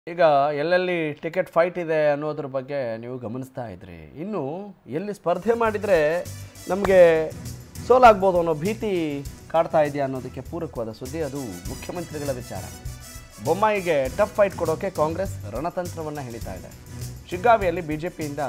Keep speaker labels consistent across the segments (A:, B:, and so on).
A: ಈಗ ಎಲ್ಲೆಲ್ಲಿ ticket fight ಇದೆ ಅನ್ನೋದ್ರ ಬಗ್ಗೆ ನೀವು ಗಮನಿಸ್ತಾ ಇದ್ರಿ ಇನ್ನು ಎಲ್ಲಿ ಸ್ಪರ್ಧೆ ಮಾಡಿದರೆ ನಮಗೆ ಸೋಲಾಗ್ಬೋದು ಅನ್ನೋ ಭೀತಿ ಕಾಡ್ತಾ ಇದೆಯಾ ಅನ್ನೋದಕ್ಕೆ ಪೂರಕವಾದ ಸುದ್ದಿ ಅದು ಮುಖ್ಯಮಂತ್ರಿಗಳ ವಿಚಾರ ಬೊಮ್ಮಾಯಿಗೆ ಟಫ್ ಫೈಟ್ ಕೊಡೋಕೆ ಕಾಂಗ್ರೆಸ್ ರಣತಂತ್ರವನ್ನು ಹೆಣಿತಾ ಇದೆ ಶಿಗ್ಗಾವಿಯಲ್ಲಿ ಬಿ ಜೆ ಪಿಯಿಂದ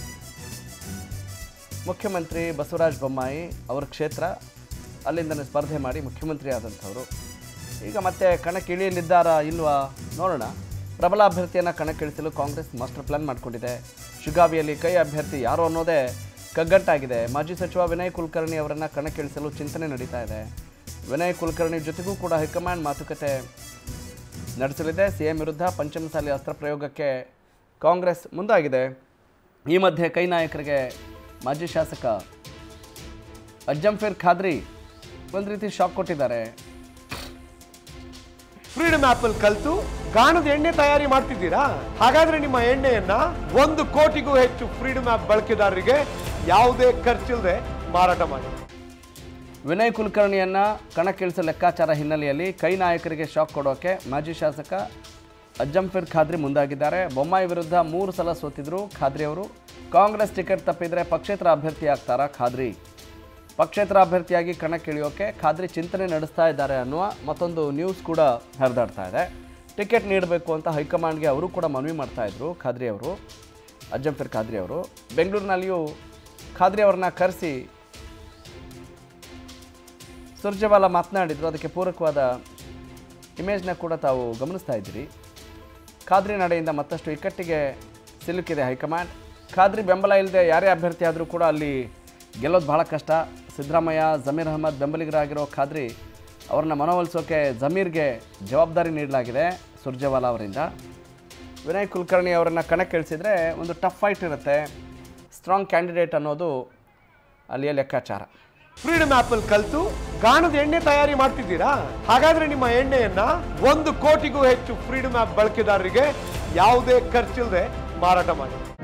A: ಮುಖ್ಯಮಂತ್ರಿ ಬಸವರಾಜ ಬೊಮ್ಮಾಯಿ ಅವರ ಕ್ಷೇತ್ರ ಅಲ್ಲಿಂದನೇ ಸ್ಪರ್ಧೆ ಮಾಡಿ ಮುಖ್ಯಮಂತ್ರಿ ಆದಂಥವರು ಈಗ ಮತ್ತೆ ಕಣಕ್ಕಿಳಿಯಲಿದ್ದಾರಾ ಇಲ್ವಾ ನೋಡೋಣ ಪ್ರಬಲ ಅಭ್ಯರ್ಥಿಯನ್ನು ಕಣಕ್ಕಿಳಿಸಲು ಕಾಂಗ್ರೆಸ್ ಮಾಸ್ಟರ್ ಪ್ಲಾನ್ ಮಾಡಿಕೊಂಡಿದೆ ಶಿಗಾವಿಯಲ್ಲಿ ಕೈ ಅಭ್ಯರ್ಥಿ ಯಾರು ಅನ್ನೋದೇ ಕಗ್ಗಂಟಾಗಿದೆ ಮಾಜಿ ಸಚಿವ ವಿನಯ್ ಕುಲಕರ್ಣಿ ಅವರನ್ನು ಕಣಕ್ಕಿಳಿಸಲು ಚಿಂತನೆ ನಡೀತಾ ಇದೆ ವಿನಯ್ ಕುಲಕರ್ಣಿ ಜೊತೆಗೂ ಕೂಡ ಹೈಕಮಾಂಡ್ ಮಾತುಕತೆ ನಡೆಸಲಿದೆ ಸಿಎಂ ವಿರುದ್ಧ ಪಂಚಮಸಾಲಿ ಅಸ್ತ್ರ ಪ್ರಯೋಗಕ್ಕೆ ಕಾಂಗ್ರೆಸ್ ಮುಂದಾಗಿದೆ ಈ ಮಧ್ಯೆ ಕೈ ನಾಯಕರಿಗೆ ಮಾಜಿ ಶಾಸಕ ಅಜ್ಜಂಫಿರ್ ಖಾದ್ರಿ ಒಂದು ರೀತಿ ಶಾಕ್ ಕೊಟ್ಟಿದ್ದಾರೆ
B: ಫ್ರೀಡಮ್ ಆಪ್ ಅಲ್ಲಿ ಕಲ್ತು ಗಾಣದ ಎಣ್ಣೆ ತಯಾರಿ ಮಾಡ್ತಿದ್ದೀರಾ ಹಾಗಾದ್ರೆ ನಿಮ್ಮ ಎಣ್ಣೆಯನ್ನ ಒಂದು ಕೋಟಿಗೂ ಹೆಚ್ಚು ಫ್ರೀಡಮ್ ಆಪ್ ಬಳಕೆದಾರರಿಗೆ ಯಾವುದೇ ಖರ್ಚಿಲ್ಲದೆ ಮಾರಾಟ ಮಾಡಿ
A: ವಿನಯ್ ಕುಲಕರ್ಣಿಯನ್ನ ಕಣಕ್ಕಿಳಿಸೋ ಲೆಕ್ಕಾಚಾರ ಹಿನ್ನೆಲೆಯಲ್ಲಿ ಕೈ ನಾಯಕರಿಗೆ ಶಾಕ್ ಕೊಡೋಕೆ ಮಾಜಿ ಶಾಸಕ ಅಜ್ಜಂಫಿರ್ ಖಾದ್ರಿ ಮುಂದಾಗಿದ್ದಾರೆ ಬೊಮ್ಮಾಯಿ ವಿರುದ್ಧ ಮೂರು ಸಲ ಸೋತಿದ್ರು ಖಾದ್ರಿ ಅವರು ಕಾಂಗ್ರೆಸ್ ಟಿಕೆಟ್ ತಪ್ಪಿದ್ರೆ ಪಕ್ಷೇತರ ಅಭ್ಯರ್ಥಿ ಆಗ್ತಾರಾ ಖಾದ್ರಿ ಪಕ್ಷೇತರ ಅಭ್ಯರ್ಥಿಯಾಗಿ ಕಣಕ್ಕಿಳಿಯೋಕೆ ಖಾದ್ರಿ ಚಿಂತನೆ ನಡೆಸ್ತಾ ಇದ್ದಾರೆ ಅನ್ನುವ ಮತ್ತೊಂದು ನ್ಯೂಸ್ ಕೂಡ ಹರಿದಾಡ್ತಾ ಇದೆ ಟಿಕೆಟ್ ನೀಡಬೇಕು ಅಂತ ಹೈಕಮಾಂಡ್ಗೆ ಅವರು ಕೂಡ ಮನವಿ ಮಾಡ್ತಾ ಇದ್ರು ಖಾದ್ರಿ ಅವರು ಅಜ್ಜಂಫಿರ್ ಖಾದ್ರಿ ಅವರು ಬೆಂಗಳೂರಿನಲ್ಲಿಯೂ ಖಾದ್ರಿ ಅವ್ರನ್ನ ಕರೆಸಿ ಸುರ್ಜೇವಾಲಾ ಮಾತನಾಡಿದ್ರು ಅದಕ್ಕೆ ಪೂರಕವಾದ ಇಮೇಜ್ನ ಕೂಡ ತಾವು ಗಮನಿಸ್ತಾ ಇದ್ದೀರಿ ಖಾದ್ರಿ ನಡೆಯಿಂದ ಮತ್ತಷ್ಟು ಇಕ್ಕಟ್ಟಿಗೆ ಸಿಲುಕಿದೆ ಹೈಕಮಾಂಡ್ ಖಾದ್ರಿ ಬೆಂಬಲ ಇಲ್ಲದೆ ಯಾರೇ ಅಭ್ಯರ್ಥಿ ಆದರೂ ಕೂಡ ಅಲ್ಲಿ ಗೆಲ್ಲೋದು ಬಹಳ ಕಷ್ಟ ಸಿದ್ದರಾಮಯ್ಯ ಜಮೀರ್ ಅಹಮದ್ ಬೆಂಬಲಿಗರಾಗಿರೋ ಖಾದ್ರಿ ಅವ್ರನ್ನ ಮನವೊಲಿಸೋಕೆ ಜಮೀರ್ಗೆ ಜವಾಬ್ದಾರಿ ನೀಡಲಾಗಿದೆ ಸುರ್ಜೇವಾಲಾ ಅವರಿಂದ ವಿನಯ್ ಕುಲಕರ್ಣಿ ಅವರನ್ನು ಕಣಕ್ಕಿಳಿಸಿದರೆ ಒಂದು ಟಫ್ ಫೈಟ್ ಇರುತ್ತೆ ಸ್ಟ್ರಾಂಗ್ ಕ್ಯಾಂಡಿಡೇಟ್ ಅನ್ನೋದು ಅಲ್ಲಿಯ ಲೆಕ್ಕಾಚಾರ
B: ಫ್ರೀಡಮ್ ಆಪ್ ಅಲ್ಲಿ ಕಲ್ತು ಗಾಣದ ಎಣ್ಣೆ ತಯಾರಿ ಮಾಡ್ತಿದ್ದೀರಾ ಹಾಗಾದ್ರೆ ನಿಮ್ಮ ಎಣ್ಣೆಯನ್ನ ಒಂದು ಕೋಟಿಗೂ ಹೆಚ್ಚು ಫ್ರೀಡಮ್ ಆಪ್ ಬಳಕೆದಾರರಿಗೆ ಯಾವುದೇ ಖರ್ಚಿಲ್ಲದೆ ಮಾರಾಟ ಮಾಡಿ